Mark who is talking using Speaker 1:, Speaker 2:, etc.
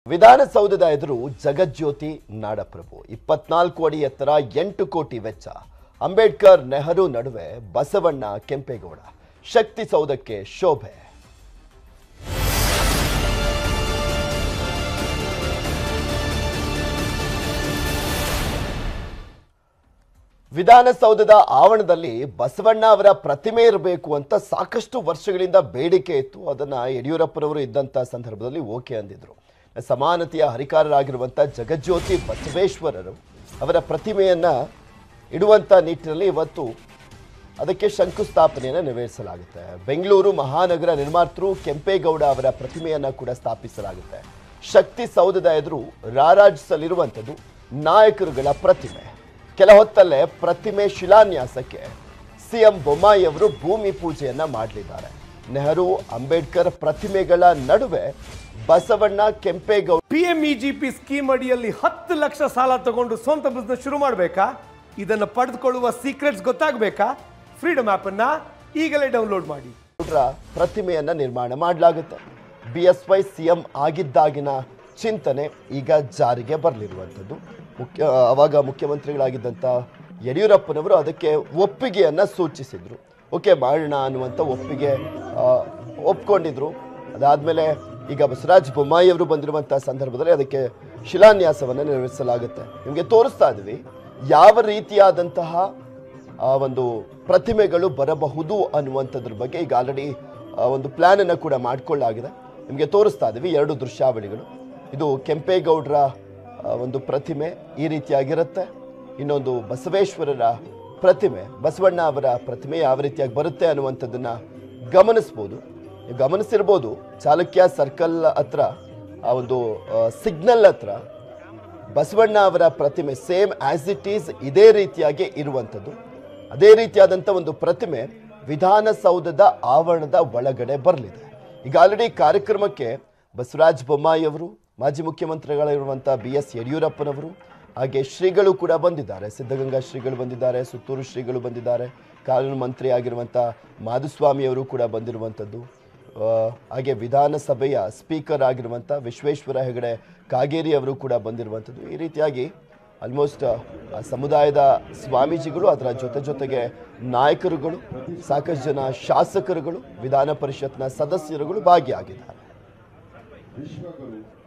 Speaker 1: ವಿಧಾನಸೌಧದ ಎದುರು ಜಗಜ್ಯೋತಿ ನಾಡಪ್ರಭು ಇಪ್ಪತ್ನಾಲ್ಕು ಅಡಿ ಎತ್ತರ ಎಂಟು ಕೋಟಿ ವೆಚ್ಚ ಅಂಬೇಡ್ಕರ್ ನೆಹರು ನಡುವೆ ಬಸವಣ್ಣ ಕೆಂಪೇಗೌಡ ಶಕ್ತಿ ಸೌಧಕ್ಕೆ ಶೋಭೆ ವಿಧಾನಸೌಧದ ಆವರಣದಲ್ಲಿ ಬಸವಣ್ಣ ಅವರ ಪ್ರತಿಮೆ ಇರಬೇಕು ಅಂತ ಸಾಕಷ್ಟು ವರ್ಷಗಳಿಂದ ಬೇಡಿಕೆ ಇತ್ತು ಅದನ್ನ ಯಡಿಯೂರಪ್ಪನವರು ಇದ್ದಂಥ ಸಂದರ್ಭದಲ್ಲಿ ಓಕೆ ಅಂದಿದ್ರು ಸಮಾನತೆಯ ಹರಿಕಾರರಾಗಿರುವಂಥ ಜಗಜ್ಯೋತಿ ಬಸವೇಶ್ವರರು ಅವರ ಪ್ರತಿಮೆಯನ್ನ ಇಡುವಂಥ ನಿಟ್ಟಿನಲ್ಲಿ ಇವತ್ತು ಅದಕ್ಕೆ ಶಂಕುಸ್ಥಾಪನೆಯನ್ನು ನೆರವೇರಿಸಲಾಗುತ್ತೆ ಬೆಂಗಳೂರು ಮಹಾನಗರ ನಿರ್ಮಾತೃ ಕೆಂಪೇಗೌಡ ಅವರ ಪ್ರತಿಮೆಯನ್ನ ಕೂಡ ಸ್ಥಾಪಿಸಲಾಗುತ್ತೆ ಶಕ್ತಿ ಸೌಧದ ಎದುರು ರಾರಾಜಿಸಲಿರುವಂಥದ್ದು ನಾಯಕರುಗಳ ಪ್ರತಿಮೆ ಕೆಲ ಹೊತ್ತಲ್ಲೇ ಪ್ರತಿಮೆ ಶಿಲಾನ್ಯಾಸಕ್ಕೆ ಸಿಎಂ ಬೊಮ್ಮಾಯಿ ಅವರು ಭೂಮಿ ಪೂಜೆಯನ್ನ ಮಾಡಲಿದ್ದಾರೆ ನೆಹರು ಅಂಬೇಡ್ಕರ್ ಪ್ರತಿಮೆಗಳ ನಡುವೆ ಬಸವಣ್ಣ ಕೆಂಪೇಗೌಡ
Speaker 2: ಪಿಎಂಇಜಿಪಿ ಸ್ಕೀಮ್ ಅಡಿಯಲ್ಲಿ ಹತ್ತು ಲಕ್ಷ ಸಾಲ ತಗೊಂಡು ಸ್ವಂತ ಬಿಸ್ನೆಸ್ ಶುರು ಮಾಡಬೇಕಾ ಇದನ್ನು ಪಡೆದುಕೊಳ್ಳುವ ಸೀಕ್ರೆಟ್ಸ್ ಗೊತ್ತಾಗಬೇಕಾ ಫ್ರೀಡಮ್ ಆ್ಯಪನ್ನು ಈಗಲೇ ಡೌನ್ಲೋಡ್ ಮಾಡಿ
Speaker 1: ಗೌಡ್ರ ಪ್ರತಿಮೆಯನ್ನ ನಿರ್ಮಾಣ ಮಾಡಲಾಗುತ್ತೆ B S Y C M ಆಗಿದ್ದಾಗಿನ ಚಿಂತನೆ ಈಗ ಜಾರಿಗೆ ಬರಲಿರುವಂಥದ್ದು ಮುಖ್ಯ ಅವಾಗ ಮುಖ್ಯಮಂತ್ರಿಗಳಾಗಿದ್ದಂಥ ಯಡಿಯೂರಪ್ಪನವರು ಅದಕ್ಕೆ ಒಪ್ಪಿಗೆಯನ್ನ ಸೂಚಿಸಿದ್ರು ಓಕೆ ಮಾಡೋಣ ಅನ್ನುವಂಥ ಒಪ್ಪಿಗೆ ಆ, ಒಪ್ಕೊಂಡಿದ್ರು ಅದಾದಮೇಲೆ ಈಗ ಬಸವರಾಜ ಬೊಮ್ಮಾಯಿ ಅವರು ಬಂದಿರುವಂಥ ಸಂದರ್ಭದಲ್ಲಿ ಅದಕ್ಕೆ ಶಿಲಾನ್ಯಾಸವನ್ನು ನೆರವೇರಿಸಲಾಗುತ್ತೆ ನಿಮಗೆ ತೋರಿಸ್ತಾ ಇದ್ವಿ ಯಾವ ರೀತಿಯಾದಂತಹ ಆ ಒಂದು ಪ್ರತಿಮೆಗಳು ಬರಬಹುದು ಅನ್ನುವಂಥದ್ರ ಬಗ್ಗೆ ಈಗ ಆಲ್ರೆಡಿ ಒಂದು ಪ್ಲಾನ್ ಅನ್ನು ಕೂಡ ಮಾಡಿಕೊಳ್ಳಾಗಿದೆ ನಿಮಗೆ ತೋರಿಸ್ತಾ ಇದ್ದೀವಿ ಎರಡು ದೃಶ್ಯಾವಳಿಗಳು ಇದು ಕೆಂಪೇಗೌಡರ ಆ, ಒಂದು ಪ್ರತಿಮೆ ಈ ರೀತಿಯಾಗಿರುತ್ತೆ ಇನ್ನೊಂದು ಬಸವೇಶ್ವರರ ಪ್ರತಿಮೆ ಬಸವಣ್ಣ ಅವರ ಪ್ರತಿಮೆ ಯಾವ ರೀತಿಯಾಗಿ ಬರುತ್ತೆ ಅನ್ನುವಂಥದ್ದನ್ನ ಗಮನಿಸ್ಬೋದು ನೀವು ಗಮನಿಸಿರ್ಬೋದು ಚಾಲುಕ್ಯ ಸರ್ಕಲ್ ಹತ್ರ ಆ ಒಂದು ಸಿಗ್ನಲ್ ಹತ್ರ ಬಸವಣ್ಣ ಅವರ ಪ್ರತಿಮೆ ಸೇಮ್ ಆಸ್ ಇಟ್ ಈಸ್ ಇದೇ ರೀತಿಯಾಗಿ ಇರುವಂಥದ್ದು ಅದೇ ರೀತಿಯಾದಂಥ ಒಂದು ಪ್ರತಿಮೆ ವಿಧಾನಸೌಧದ ಆವರಣದ ಒಳಗಡೆ ಬರಲಿದೆ ಈಗ ಆಲ್ರೆಡಿ ಕಾರ್ಯಕ್ರಮಕ್ಕೆ ಬಸವರಾಜ ಬೊಮ್ಮಾಯಿ ಅವರು ಮಾಜಿ ಮುಖ್ಯಮಂತ್ರಿಗಳಿರುವಂಥ ಬಿ ಎಸ್ ಯಡಿಯೂರಪ್ಪನವರು ಹಾಗೆ ಶ್ರೀಗಳು ಕೂಡ ಬಂದಿದ್ದಾರೆ ಸಿದ್ಧಗಂಗಾ ಶ್ರೀಗಳು ಬಂದಿದ್ದಾರೆ ಸುತ್ತೂರು ಶ್ರೀಗಳು ಬಂದಿದ್ದಾರೆ ಕಾನೂನು ಮಂತ್ರಿ ಆಗಿರುವಂಥ ಮಾಧುಸ್ವಾಮಿ ಅವರು ಕೂಡ ಬಂದಿರುವಂಥದ್ದು ಆ, ಹಾಗೆ ವಿಧಾನಸಭೆಯ ಸ್ಪೀಕರ್ ಆಗಿರುವಂಥ ವಿಶ್ವೇಶ್ವರ ಹೆಗಡೆ ಕಾಗೇರಿ ಅವರು ಕೂಡ ಬಂದಿರುವಂಥದ್ದು ಈ ರೀತಿಯಾಗಿ ಆಲ್ಮೋಸ್ಟ್ ಆ ಸಮುದಾಯದ ಸ್ವಾಮೀಜಿಗಳು ಅದರ ಜೊತೆ ಜೊತೆಗೆ ನಾಯಕರುಗಳು ಸಾಕಷ್ಟು ಜನ ಶಾಸಕರುಗಳು ವಿಧಾನ ಪರಿಷತ್ನ ಸದಸ್ಯರುಗಳು ಭಾಗಿಯಾಗಿದ್ದಾರೆ